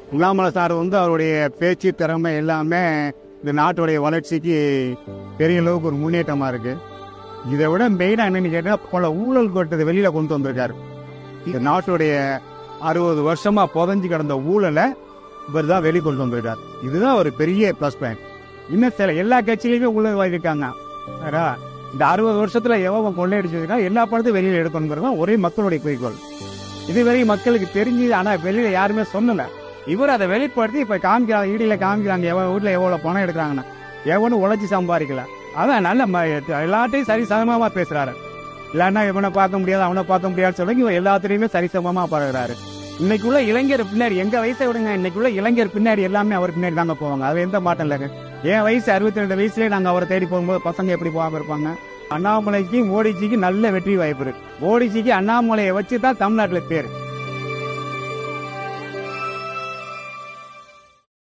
Annamalai sir வந்து அவருடைய பேச்சு திறமை எல்லாமே இந்த நாட்டுடைய வளர்ச்சிக்கு பெரிய அளவுக்கு ஒரு முன்னேற்றமாக இருக்கு இதை விட மெயினாக என்னன்னு கேட்டால் பல ஊழல் கொட்டதை வெளியில் கொண்டு வந்திருக்காரு இந்த நாட்டுடைய அறுபது வருஷமா புதஞ்சு கிடந்த ஊழலை இவர் தான் வெளிக்கொண்டு வந்திருக்காரு இதுதான் ஒரு பெரிய ப்ளஸ் பாயிண்ட் இன்னும் சில எல்லா கட்சியிலையுமே ஊழல் இருக்காங்க வேறா? இந்த அறுபது வருஷத்துல எவன் கொள்ளையடிச்சிருக்கா எல்லா படத்தையும் வெளியில எடுக்கணுங்கிறது தான் ஒரே மக்களுடைய குறிக்கோள் இதுவரை மக்களுக்கு தெரிஞ்சு ஆனா வெளியில யாருமே சொல்லல இவர் அதை வெளிப்படுத்தி இப்ப காமிக்கிறாங்க ஈடியில காமிக்கிறாங்க எவன் வீட்டுல எவ்வளவு பணம் எடுக்கிறாங்கன்னு எவனும் உழைச்சி சம்பாதிக்கல அதான் நல்ல ம- எல்லாத்தையும் சரி சமமா பேசுறாரு இல்லைன்னா இவனை பார்க்க முடியாது அவனை பார்க்க முடியாதுன்னு சொல்லி இவன் எல்லாத்துலயுமே சரிசமமா பழகுறாரு இன்னைக்குள்ள இளைஞர் பின்னாடி எங்க வயசை விடுங்க இன்னைக்குள்ள இளைஞர் பின்னாடி எல்லாமே அவர் பின்னாடி தாங்க போவாங்க அது எந்த மாற்றம் இல்லைங்க என் வயசு அறுபத்தி ரெண்டு வயசுலயே நாங்க அவரை தேடி போகும்போது பசங்க எப்படி போகாம இருப்பாங்க அண்ணாமலைக்கு மோடிஜிக்கு நல்ல வெற்றி வாய்ப்பு இருக்கு மோடிஜிக்கு அண்ணாமலையை வச்சு தான் தமிழ்நாட்டுல பேர்